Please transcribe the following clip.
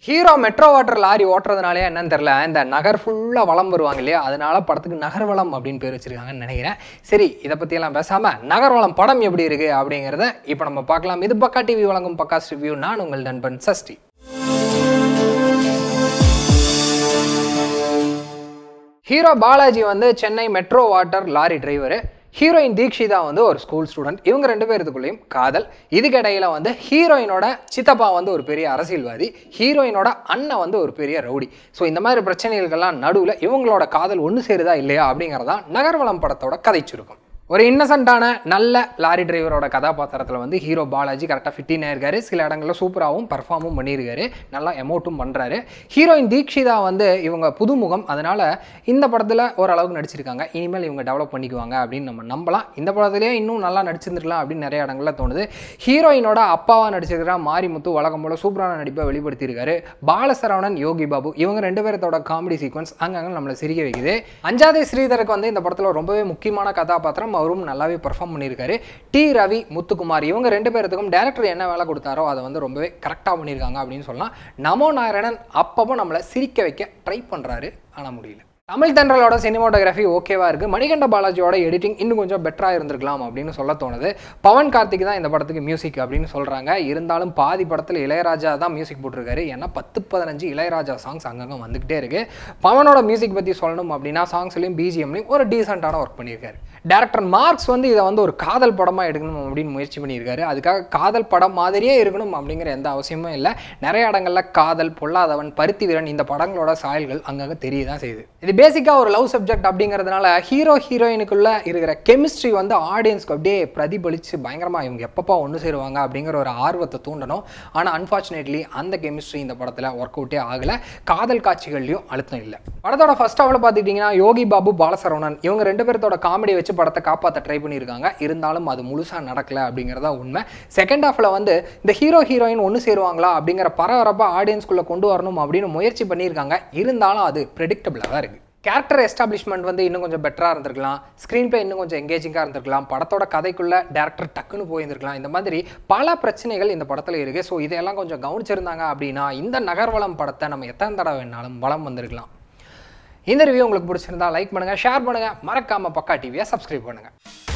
hero metro water lorry ஓட்டுறதுனாலே என்னன்னு தெரில இந்த நகர் ஃபுல்லாக வளம் வருவாங்க இல்லையா அதனால படத்துக்கு நகர்வளம் அப்படின்னு பேர் வச்சிருக்காங்கன்னு நினைக்கிறேன் சரி இதை பற்றியெல்லாம் பேசாமல் நகர்வளம் படம் எப்படி இருக்குது அப்படிங்கிறத இப்போ நம்ம பார்க்கலாம் இது பக்கா டிவி வழங்கும் பக்காஸ் ரிவ்யூ நான் உங்கள் நண்பன் சஷ்டி ஹீரோ பாலாஜி வந்து Chennai metro water lorry driver heroine Dheekshitha வந்து ஒரு ஸ்கூல் ஸ்டூடெண்ட் இவங்க ரெண்டு பேர்த்துக்குள்ளேயும் காதல் இதுக்கிடையில வந்து ஹீரோயினோட சித்தப்பா வந்து ஒரு பெரிய அரசியல்வாதி ஹீரோயினோட அண்ணன் வந்து ஒரு பெரிய ரவுடி ஸோ இந்த மாதிரி பிரச்சனைகளுக்கெல்லாம் நடுவில் இவங்களோட காதல் ஒன்று சேருதா இல்லையா அப்படிங்கிறதான் நகர்வளம் படத்தோட கதை சுருக்கம் ஒரு இன்னசென்ட்டான நல்ல லாரி டிரைவரோட கதாபாத்திரத்தில் வந்து ஹீரோ பாலாஜி கரெக்டாக ஃபிட்டின் ஆயிருக்காரு சில இடங்களில் சூப்பராகவும் பர்ஃபார்மும் பண்ணியிருக்காரு நல்லா எமோட்டும் பண்ணுறாரு ஹீரோயின் தீக்ஷிதா வந்து இவங்க புதுமுகம் அதனால் இந்த படத்தில் ஓரளவுக்கு நடிச்சிருக்காங்க இனிமேல் இவங்க டெவலப் பண்ணிக்குவாங்க அப்படின்னு நம்ம நம்பலாம் இந்த படத்துலேயே இன்னும் நல்லா நடிச்சிருந்துருக்கலாம் அப்படின்னு நிறைய இடங்களில் தோணுது ஹீரோயினோட அப்பாவாக நடிச்சிருக்கிற மாரிமுத்து வழக்கம் போல் சூப்பரான நடிப்பை வெளிப்படுத்தியிருக்காரு பாலசரவணன் யோகி பாபு இவங்க ரெண்டு பேர்த்தோட காமெடி சீக்வன்ஸ் அங்கங்கே நம்மளை சிரிக்க வைக்குது அஞ்சாதே ஸ்ரீதருக்கு வந்து இந்த படத்தில் ரொம்பவே முக்கியமான கதாபாத்திரம் அவரும் நல்லாவே பெர்ஃபார்ம் பண்ணியிருக்காரு டி ரவி முத்துக்குமார் இவங்க ரெண்டு பேர்த்துக்கும் டேரக்டர் என்ன வேலை கொடுத்தாரோ அதை வந்து ரொம்பவே கரெக்டாக பண்ணியிருக்காங்க அப்படின்னு சொல்லலாம் நமோ நாராயணன் அப்பப்போ நம்மளை சிரிக்க வைக்க ட்ரை பண்ணுறாரு ஆனால் முடியல தமிழ் தென்றலோட சினிமாட்டோகிராஃபி ஓகேவா இருக்குது மணிகண்ட பாலாஜியோட எடிட்டிங் இன்னும் கொஞ்சம் பெட்டராக இருந்திருக்கலாம் அப்படின்னு சொல்ல தோணுது பவன் கார்த்திக் தான் இந்த படத்துக்கு மியூசிக் அப்படின்னு சொல்கிறாங்க இருந்தாலும் பாதி படத்தில் இளையராஜா தான் மியூசிக் போட்டிருக்காரு ஏன்னா பத்து பதினஞ்சு இளையராஜா சாங்ஸ் அங்கங்கே வந்துக்கிட்டே இருக்குது பவனோட மியூசிக் பற்றி சொல்லணும் அப்படின்னா சாங்ஸ்லையும் பிஜிஎம்லையும் ஒரு டீசெண்டான ஒர்க் பண்ணியிருக்காரு டேரக்டர் மார்க்ஸ் வந்து இதை வந்து ஒரு காதல் படமாக எடுக்கணும் அப்படின்னு முயற்சி பண்ணியிருக்காரு அதுக்காக காதல் படம் மாதிரியே இருக்கணும் அப்படிங்கிற எந்த அவசியமும் இல்லை நிறைய இடங்களில் காதல் பொல்லாதவன் பருத்தி வீரன் இந்த படங்களோட சாயல்கள் அங்கங்கே தெரிய தான் செய்யுது இது பேசிக்காக ஒரு லவ் சப்ஜெக்ட் அப்படிங்கிறதுனால ஹீரோ ஹீரோயினுக்குள்ள இருக்கிற கெமிஸ்ட்ரி வந்து ஆடியன்ஸ்க்கு அப்படியே பிரதிபலித்து பயங்கரமாக இவங்க எப்பப்பா ஒன்று சேருவாங்க அப்படிங்கிற ஒரு ஆர்வத்தை தூண்டணும் ஆனால் அன்ஃபார்ச்சுனேட்லி அந்த கெமிஸ்ட்ரி இந்த படத்தில் ஒர்க் அவுட்டே ஆகலை காதல் காட்சிகள்லையும் அழுத்தம் இல்லை படத்தோட ஃபர்ஸ்ட் ஹாவில் பார்த்துக்கிட்டிங்கன்னா யோகி பாபு பாலசரவணன் இவங்க ரெண்டு பேர்த்தோட காமெடி வச்சு படத்தை காப்பாற்ற ட்ரை பண்ணியிருக்காங்க இருந்தாலும் அது முழுசாக நடக்கல அப்படிங்கிறதா உண்மை செகண்ட் ஹாஃபில் வந்து இந்த ஹீரோ ஹீரோயின் ஒன்று சேருவாங்களா அப்படிங்கிற பரபரப்பாக ஆடியன்ஸ்குள்ளே கொண்டு வரணும் அப்படின்னு முயற்சி பண்ணியிருக்காங்க இருந்தாலும் அது ப்ரெடிக்டபிளாக தான் இருக்குது கேரக்டர் எஸ்டாப்ளிஷ்மெண்ட் வந்து இன்னும் கொஞ்சம் பெட்டராக இருந்திருக்கலாம் ஸ்க்ரீன் பிளே இன்னும் கொஞ்சம் எங்கேஜிங்காக இருந்திருக்கலாம் படத்தோட கதைக்குள்ள டேரக்டர் டக்குன்னு போயிருந்திருக்கலாம் இந்த மாதிரி பல பிரச்சனைகள் இந்த படத்தில் இருக்குது ஸோ இதையெல்லாம் கொஞ்சம் கவனிச்சிருந்தாங்க அப்படின்னா இந்த நகர்வளம் படத்தை நம்ம எத்தனை தடவை வேணாலும் வளம் வந்திருக்கலாம் இந்த ரிவ்யூ உங்களுக்கு பிடிச்சிருந்தா லைக் பண்ணுங்கள் ஷேர் பண்ணுங்கள் மறக்காமல் பக்கா டிவியை சப்ஸ்கிரைப் பண்ணுங்கள்